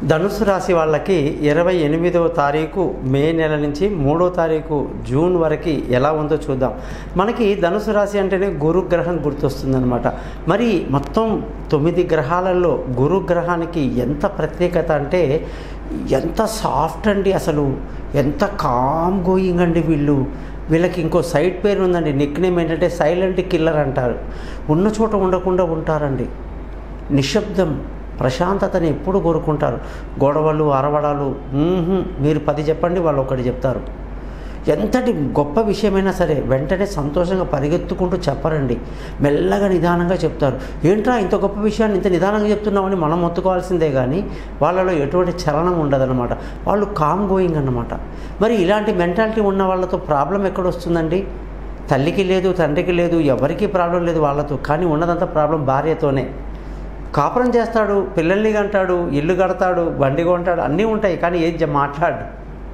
ధనుసు రాశి వాళ్ళకి ఇరవై ఎనిమిదవ తారీఖు మే నెల నుంచి మూడో తారీఖు జూన్ వరకు ఎలా ఉందో చూద్దాం మనకి ధనుసు రాశి అంటేనే గురుగ్రహం గుర్తొస్తుందనమాట మరి మొత్తం తొమ్మిది గ్రహాలలో గురుగ్రహానికి ఎంత ప్రత్యేకత అంటే ఎంత సాఫ్ట్ అండి అసలు ఎంత కామ్ గోయింగ్ అండి వీళ్ళు వీళ్ళకి ఇంకో సైడ్ పేరు ఉందండి నిక్ నేమ్ ఏంటంటే సైలెంట్ కిల్లర్ అంటారు ఉన్న చోట ఉండకుండా ఉంటారండి నిశ్శబ్దం ప్రశాంతతని ఎప్పుడు కోరుకుంటారు గొడవలు అరవడాలు మ్మ్హ్, మీరు పది చెప్పండి వాళ్ళు ఒకటి చెప్తారు ఎంతటి గొప్ప విషయమైనా సరే వెంటనే సంతోషంగా పరిగెత్తుకుంటూ చెప్పరండి మెల్లగా నిదానంగా చెప్తారు ఏంట్రా ఇంత గొప్ప విషయాన్ని ఇంత నిదానంగా చెప్తున్నామని మనం మొత్తుకోవాల్సిందే కానీ వాళ్ళలో ఎటువంటి చలనం ఉండదన్నమాట వాళ్ళు కామ్ గోయింగ్ అన్నమాట మరి ఇలాంటి మెంటాలిటీ ఉన్న వాళ్ళతో ప్రాబ్లం ఎక్కడొస్తుందండి తల్లికి లేదు తండ్రికి లేదు ఎవరికీ ప్రాబ్లం లేదు వాళ్ళతో కానీ ఉన్నదంతా ప్రాబ్లం భార్యతోనే కాపురం చేస్తాడు పిల్లల్ని కంటాడు ఇల్లు కడతాడు బండి కొంటాడు అన్నీ ఉంటాయి కానీ ఏది జ- మాట్లాడు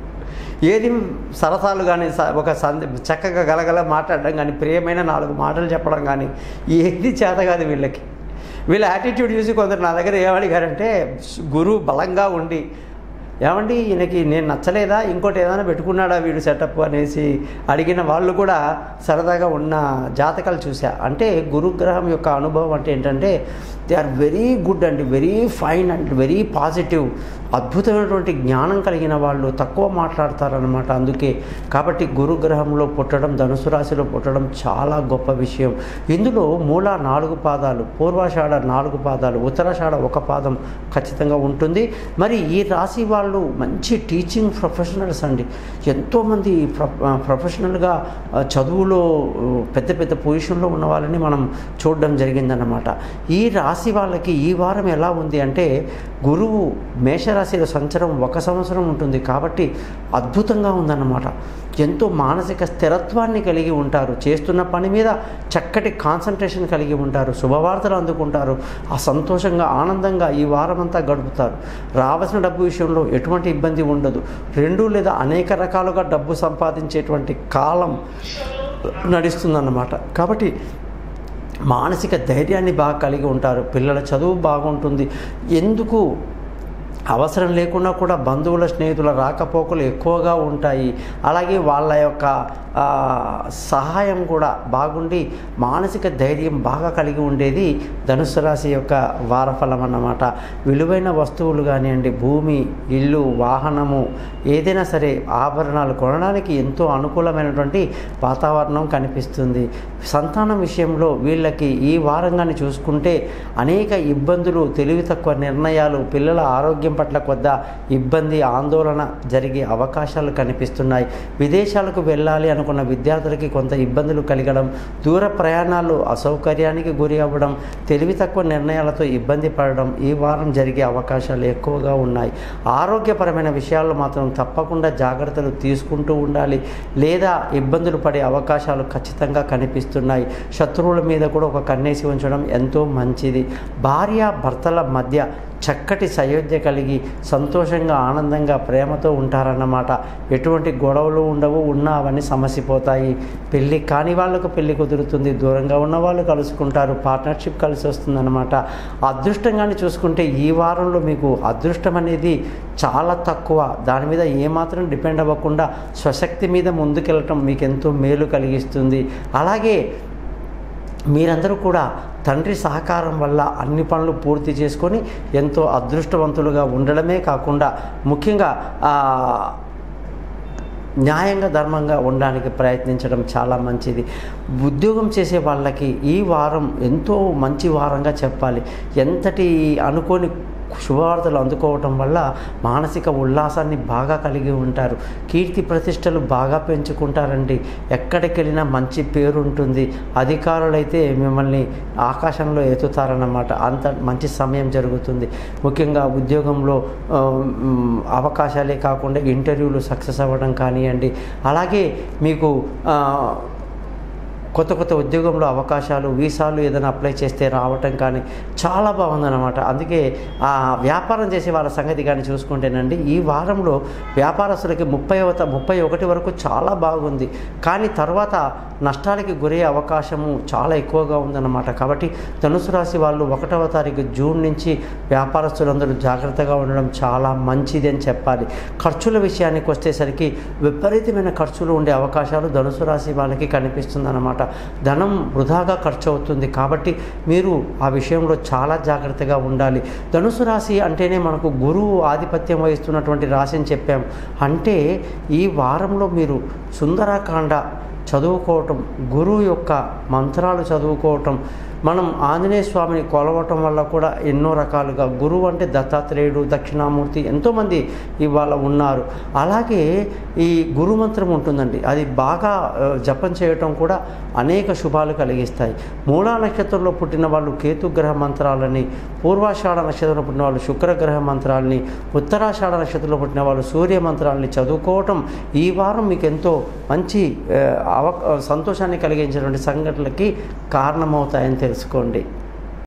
ఏది సరసాలు కానీ స- ఒక సంద చక్కగా గలగల మాట్లాడడం కానీ ప్రియమైన నాలుగు మాటలు చెప్పడం కానీ ఏది చేత కాదు వీళ్ళకి వీళ్ళ యాటిట్యూడ్ చూసి కొందరు నా దగ్గర ఏమడిగారంటే గురువు బలంగా ఉండి ఏమండి ఈయనకి నేను నచ్చలేదా ఇంకోటి ఏదైనా పెట్టుకున్నాడా వీడు సెటప్ అనేసి అడిగిన వాళ్ళు కూడా సరదాగా ఉన్న జాతకాలు చూసా అంటే గురుగ్రహం యొక్క అనుభవం అంటే ఏంటంటే దే ఆర్ వెరీ గుడ్ అండి very fine and very positive అద్భుతమైనటువంటి జ్ఞానం కలిగిన వాళ్ళు తక్కువ మాట్లాడతారనమాట అందుకే కాబట్టి గురుగ్రహంలో పుట్టడం ధనుసు రాశిలో పుట్టడం చాలా గొప్ప విషయం ఇందులో మూల నాలుగు పాదాలు పూర్వాషాఢ నాలుగు పాదాలు ఉత్తరాషాఢ ఒక పాదం ఖచ్చితంగా ఉంటుంది మరి ఈ రాశి వాళ్ళు మంచి టీచింగ్ ప్రొఫెషనల్స్ అండి ఎంతోమంది ప్ర ప్రొఫెషనల్గా ఆ, చదువులో ఆ, పెద్ద పెద్ద పొజిషన్లో ఉన్న వాళ్ళని మనం చూడడం జరిగిందన్నమాట ఈ రాశి వాళ్ళకి ఈ వారం ఎలా ఉంది అంటే గురువు మేషరాశిలో సంచరం ఒక సంవత్సరం ఉంటుంది కాబట్టి అద్భుతంగా ఉందన్నమాట ఎంతో మానసిక స్థిరత్వాన్ని కలిగి ఉంటారు చేస్తున్న పని మీద చక్కటి కాన్సన్ట్రేషన్ కలిగి ఉంటారు శుభవార్తలు అందుకుంటారు ఆ సంతోషంగా ఆనందంగా ఈ వారం అంతా గడుపుతారు రావాల్సిన డబ్బు విషయంలో ఎటువంటి ఇబ్బంది ఉండదు రెండు లేదా అనేక రకాలుగా డబ్బు సంపాదించేటువంటి కాలం నడుస్తుందన్నమాట కాబట్టి మానసిక ధైర్యాన్ని బాగా కలిగి ఉంటారు పిల్లల చదువు బాగుంటుంది ఎందుకు అవసరం లేకుండా కూడా బంధువుల స్నేహితుల రాకపోకలు ఎక్కువగా ఉంటాయి అలాగే వాళ్ళ యొక్క ఆ, సహాయం కూడా బాగుండి మానసిక ధైర్యం బాగా కలిగి ఉండేది ధనుసు రాశి యొక్క వారఫలం అన్నమాట విలువైన వస్తువులు కానివ్వండి భూమి ఇల్లు వాహనము ఏదైనా సరే ఆభరణాలు కొనడానికి ఎంతో అనుకూలమైనటువంటి వాతావరణం కనిపిస్తుంది సంతానం విషయంలో వీళ్ళకి ఈ వారంగాన్ని చూసుకుంటే అనేక ఇబ్బందులు తెలివి తక్కువ నిర్ణయాలు పిల్లల ఆరోగ్యం పట్ల కొద్ద ఇబ్బంది ఆందోళన జరిగే అవకాశాలు కనిపిస్తున్నాయి విదేశాలకు వెళ్ళాలి అనుకున్న విద్యార్థులకి కొంత ఇబ్బందులు కలగడం దూర ప్రయాణాలు అసౌకర్యానికి గురి అవ్వడం తెలివి తక్కువ నిర్ణయాలతో ఇబ్బంది పడడం ఈ వారం జరిగే అవకాశాలు ఎక్కువగా ఉన్నాయి ఆరోగ్యపరమైన విషయాల్లో మాత్రం తప్పకుండా జాగ్రత్తలు తీసుకుంటూ ఉండాలి లేదా ఇబ్బందులు పడే అవకాశాలు ఖచ్చితంగా కనిపిస్తున్నాయి శత్రువుల మీద కూడా ఒక కన్నేసి ఉంచడం ఎంతో మంచిది భార్య భర్తల మధ్య చక్కటి సయోధ్య కలిగి సంతోషంగా ఆనందంగా ప్రేమతో ఉంటారన్నమాట ఎటువంటి గొడవలు ఉండవు ఉన్నా అవన్నీ సమసిపోతాయి పెళ్ళి కాని వాళ్ళకు పెళ్ళి కుదురుతుంది దూరంగా ఉన్న వాళ్ళు కలుసుకుంటారు పార్ట్నర్షిప్ కలిసి వస్తుందన్నమాట అదృష్టంగాని చూసుకుంటే ఈ వారంలో మీకు అదృష్టం అనేది చాలా తక్కువ దాని మీద ఏమాత్రం డిపెండ్ అవ్వకుండా స్వశక్తి మీద ముందుకెళ్ళటం మీకు ఎంతో మేలు కలిగిస్తుంది అలాగే మీరందరూ కూడా తండ్రి సహకారం వల్ల అన్ని పనులు పూర్తి చేసుకొని ఎంతో అదృష్టవంతులుగా ఉండడమే కాకుండా ముఖ్యంగా ఆ, న్యాయంగా ధర్మంగా ఉండడానికి ప్రయత్నించడం చాలా మంచిది ఉద్యోగం చేసే వాళ్ళకి ఈ వారం ఎంతో మంచి వారంగా చెప్పాలి ఎంతటి అనుకోని శుభవార్తలు అందుకోవటం వల్ల మానసిక ఉల్లాసాన్ని బాగా కలిగి ఉంటారు కీర్తి ప్రతిష్టలు బాగా పెంచుకుంటారండి ఎక్కడికి వెళ్ళినా మంచి పేరు ఉంటుంది అధికారులైతే మిమ్మల్ని ఆకాశంలో ఎత్తుతారన్నమాట అంత మంచి సమయం జరుగుతుంది ముఖ్యంగా ఉద్యోగంలో ఆ, మ్, అవకాశాలే కాకుండా ఇంటర్వ్యూలు సక్సెస్ అవ్వడం కానివ్వండి అలాగే మీకు ఆ, కొత్త కొత్త ఉద్యోగంలో అవకాశాలు వీసాలు ఏదైనా అప్లై చేస్తే రావటం కానీ చాలా బాగుందన్నమాట అందుకే ఆ వ్యాపారం చేసే వాళ్ళ సంగతి కానీ చూసుకుంటేనండి ఈ వారంలో వ్యాపారస్తులకి ముప్పై ముప్పై ఒకటి వరకు చాలా బాగుంది కానీ తర్వాత నష్టాలకి గురయ్యే అవకాశము చాలా ఎక్కువగా ఉందన్నమాట కాబట్టి ధనుసు రాశి వాళ్ళు ఒకటవ తారీఖు జూన్ నుంచి వ్యాపారస్తులందరూ జాగ్రత్తగా ఉండడం చాలా మంచిది అని చెప్పాలి ఖర్చుల విషయానికి వచ్చేసరికి విపరీతమైన ఖర్చులు ఉండే అవకాశాలు ధనుసు రాశి వాళ్ళకి కనిపిస్తుందన్నమాట ధనం వృధాగా ఖర్చు అవుతుంది కాబట్టి మీరు ఆ విషయంలో చాలా జాగ్రత్తగా ఉండాలి ధనుసు రాశి అంటేనే మనకు గురువు ఆధిపత్యం వహిస్తున్నటువంటి రాశి అని చెప్పాం అంటే ఈ వారంలో మీరు సుందరాకాండ చదువుకోవటం గురువు యొక్క మంత్రాలు చదువుకోవటం మనం ఆంజనేయ స్వామిని కొలవటం వల్ల కూడా ఎన్నో రకాలుగా గురువు అంటే దత్తాత్రేయుడు దక్షిణామూర్తి ఎంతోమంది ఇవాళ ఉన్నారు అలాగే ఈ గురు మంత్రం ఉంటుందండి అది బాగా ఆ, జపం చేయటం కూడా అనేక శుభాలు కలిగిస్తాయి మూలా నక్షత్రంలో పుట్టిన వాళ్ళు కేతుగ్రహ మంత్రాలని పూర్వాషాఢ నక్షత్రంలో పుట్టిన వాళ్ళు శుక్రగ్రహ మంత్రాలని ఉత్తరాషాఢ నక్షత్రంలో పుట్టిన వాళ్ళు సూర్య మంత్రాలని చదువుకోవటం ఈ వారం మీకు ఎంతో మంచి ఆ, అవ సంతోషాన్ని కలిగించేటువంటి సంఘటనలకి కారణమవుతాయని తెలుసుకోండి